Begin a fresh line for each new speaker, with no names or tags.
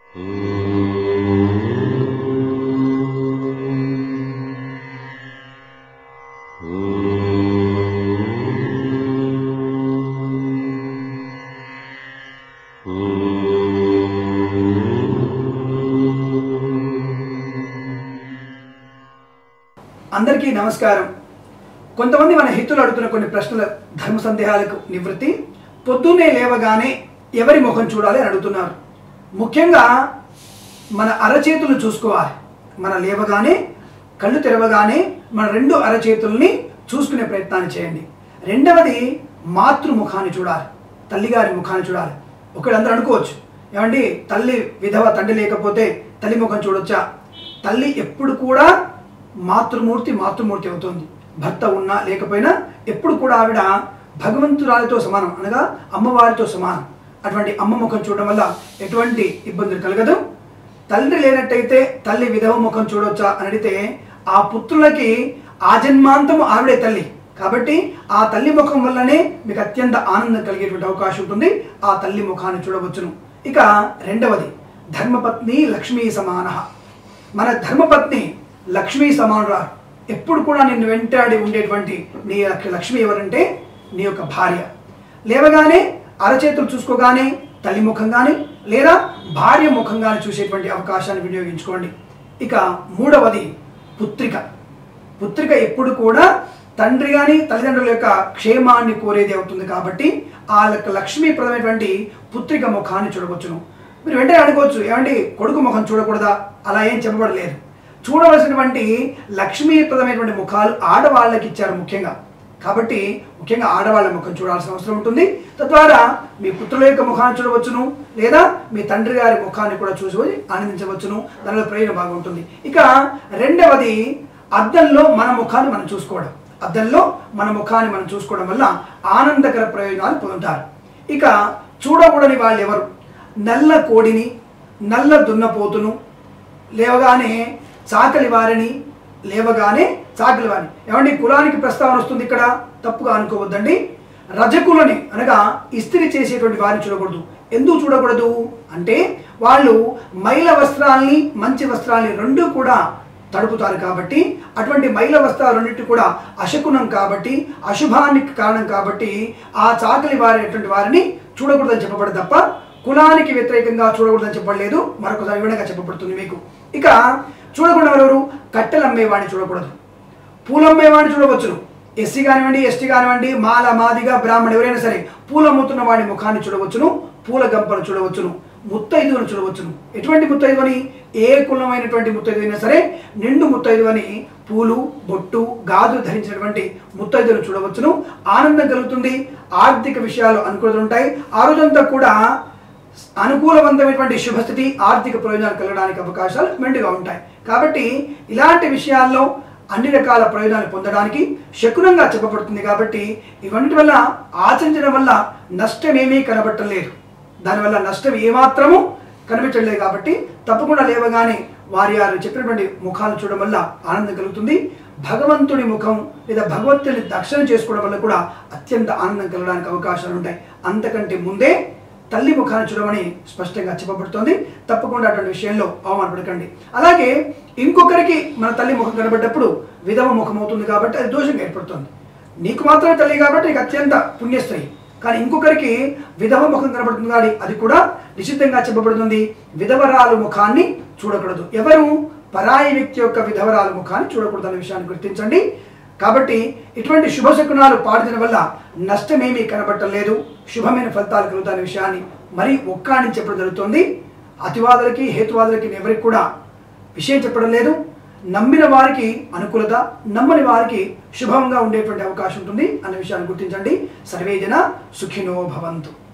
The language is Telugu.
అందరికీ నమస్కారం కొంతమంది మన హితులు అడుగుతున్న కొన్ని ప్రశ్నల ధర్మ సందేహాలకు నివృత్తి పొద్దున్నే లేవగానే ఎవరి ముఖం చూడాలి అని అడుగుతున్నారు ముఖ్యంగా మన అరచేతులు చూసుకోవాలి మన లేవగానే కళ్ళు తెరవగానే మన రెండు అరచేతుల్ని చూసుకునే ప్రయత్నాన్ని చేయండి రెండవది మాతృముఖాన్ని చూడాలి తల్లిగారి ముఖాన్ని చూడాలి ఒకళ్ళందరూ అనుకోవచ్చు ఏమండి తల్లి విధవ తండ్రి లేకపోతే తల్లి ముఖం చూడొచ్చా తల్లి ఎప్పుడు కూడా మాతృమూర్తి మాతృమూర్తి అవుతుంది భర్త ఉన్నా లేకపోయినా ఎప్పుడు కూడా ఆవిడ భగవంతురాలితో సమానం అనగా అమ్మవారితో సమానం అటువంటి అమ్మ ముఖం చూడడం వల్ల ఎటువంటి ఇబ్బందులు కలగదు తండ్రి లేనట్టయితే తల్లి విధవ ముఖం చూడొచ్చా అని అడిగితే ఆ పుత్రులకి ఆజన్మాంతము ఆవిడే తల్లి కాబట్టి ఆ తల్లి ముఖం వల్లనే మీకు అత్యంత ఆనందం కలిగేటువంటి అవకాశం ఉంటుంది ఆ తల్లి ముఖాన్ని చూడవచ్చును ఇక రెండవది ధర్మపత్ని లక్ష్మీ సమాన మన ధర్మపత్ని లక్ష్మీ సమానురాలు ఎప్పుడు కూడా నిన్ను వెంటాడి ఉండేటువంటి నీ యొక్క లక్ష్మి ఎవరంటే నీ యొక్క భార్య లేవగానే అరచేతులు చూసుకోగానే తల్లి ముఖం కానీ లేదా భార్య ముఖం కానీ చూసేటువంటి అవకాశాన్ని వినియోగించుకోండి ఇక మూడవది పుత్రిక పుత్రిక ఎప్పుడు కూడా తండ్రి కానీ తల్లిదండ్రుల యొక్క క్షేమాన్ని కోరేది అవుతుంది కాబట్టి ఆ యొక్క లక్ష్మీప్రదమైనటువంటి పుత్రిక ముఖాన్ని చూడవచ్చును మీరు వెంటనే అనుకోవచ్చు ఏమండి కొడుకు ముఖం చూడకూడదా అలా ఏం చెప్పబడలేదు చూడవలసినటువంటి లక్ష్మీప్రదమైనటువంటి ముఖాలు ఆడవాళ్ళకి ఇచ్చారు ముఖ్యంగా కాబట్టి ముఖ్యంగా ఆడవాళ్ళ ముఖం చూడాల్సిన అవసరం ఉంటుంది తద్వారా మీ పుత్రుల యొక్క ముఖాన్ని చూడవచ్చును లేదా మీ తండ్రి గారి ముఖాన్ని కూడా చూసి ఆనందించవచ్చును దానిలో ప్రయోజనం బాగుంటుంది ఇక రెండవది అద్దంలో మన ముఖాన్ని మనం చూసుకోవడం అద్దంలో మన ముఖాన్ని మనం చూసుకోవడం వల్ల ఆనందకర ప్రయోజనాలు పొందుతారు ఇక చూడకూడని వాళ్ళు ఎవరు నల్ల కోడిని నల్ల దున్నపోతును లేవగానే చాకలి వారిని లేవగానే చాకలి వారిని ఏమండి కులానికి ప్రస్తావన వస్తుంది ఇక్కడ తప్పుగా అనుకోవద్దండి రజకులని అనగా ఇస్త్రీ చేసేటువంటి వారిని చూడకూడదు ఎందుకు చూడకూడదు అంటే వాళ్ళు మైల వస్త్రాల్ని మంచి వస్త్రాల్ని రెండు కూడా తడుపుతారు కాబట్టి అటువంటి మైల వస్త్రాలన్నిటి కూడా అశకునం కాబట్టి అశుభానికి కారణం కాబట్టి ఆ చాకలి వారి వారిని చూడకూడదని చెప్పబడి తప్ప కులానికి వ్యతిరేకంగా చూడకూడదని చెప్పలేదు మరొకసారి వివరంగా చెప్పబడుతుంది మీకు ఇక చూడకుండా ఎవరు కట్టెలు అమ్మేవాడిని చూడకూడదు పూలు అమ్మేవాడిని చూడవచ్చును ఎస్సీ కానివ్వండి ఎస్టీ కానివ్వండి మాల మాదిగా బ్రాహ్మణ ఎవరైనా సరే పూలు అమ్ముతున్న వాడి ముఖాన్ని చూడవచ్చును పూల గంపలు చూడవచ్చును ముత్తైదువును చూడవచ్చును ఎటువంటి ముత్తైదువని ఏ కులమైనటువంటి ముత్తైదు అయినా సరే నిండు ముత్తైదువని పూలు బొట్టు గాజు ధరించినటువంటి ముత్తైదువును చూడవచ్చును ఆనందం కలుగుతుంది ఆర్థిక విషయాలు అనుకూలతలు ఉంటాయి ఆ రోజంతా కూడా అనుకూలవంతమైనటువంటి శుభస్థితి ఆర్థిక ప్రయోజనాలు కలగడానికి అవకాశాలు మెండుగా ఉంటాయి కాబట్టి ఇలాంటి విషయాల్లో అన్ని రకాల ప్రయోజనాలు పొందడానికి శకునంగా చెప్పబడుతుంది కాబట్టి ఇవన్నిటి వల్ల ఆచరించడం వల్ల నష్టమేమీ కనబట్టలేదు దానివల్ల నష్టం ఏమాత్రము కనిపించలేదు కాబట్టి తప్పకుండా లేవగానే వారి వారు చెప్పినటువంటి ముఖాలు చూడడం వల్ల ఆనందం కలుగుతుంది భగవంతుడి ముఖం లేదా భగవంతుని దర్శనం చేసుకోవడం వల్ల కూడా అత్యంత ఆనందం కలగడానికి అవకాశాలు ఉంటాయి అంతకంటే ముందే తల్లి ముఖాన్ని చూడమని స్పష్టంగా చెప్పబడుతోంది తప్పకుండా అటువంటి విషయంలో అవమానపడకండి అలాగే ఇంకొకరికి మన తల్లి ముఖం కనబడ్డప్పుడు విధవ ముఖం అవుతుంది కాబట్టి అది దోషంగా ఏర్పడుతుంది నీకు మాత్రమే తల్లి కాబట్టి నీకు అత్యంత పుణ్యస్త్రీ కానీ ఇంకొకరికి విధవ ముఖం కనబడుతుంది కానీ అది కూడా నిషిద్ధంగా చెప్పబడుతుంది విధవరాలు ముఖాన్ని చూడకూడదు ఎవరు పరాయి వ్యక్తి యొక్క విధవరాలు ముఖాన్ని చూడకూడదు అనే విషయాన్ని గుర్తించండి కాబట్టి ఇటువంటి శుభశకునాలు పాటించడం వల్ల నష్టమేమీ కనబట్టలేదు శుభమైన ఫలితాలు కలుగుతాయనే విషయాన్ని మరీ ఒక్కాని చెప్పడం జరుగుతుంది అతివాదులకి హేతువాదులకి ఎవరికి కూడా విషయం చెప్పడం లేదు నమ్మిన వారికి అనుకూలత నమ్మని వారికి శుభంగా ఉండేటువంటి అవకాశం ఉంటుంది అనే విషయాన్ని గుర్తించండి సర్వేజన సుఖినో భవంతు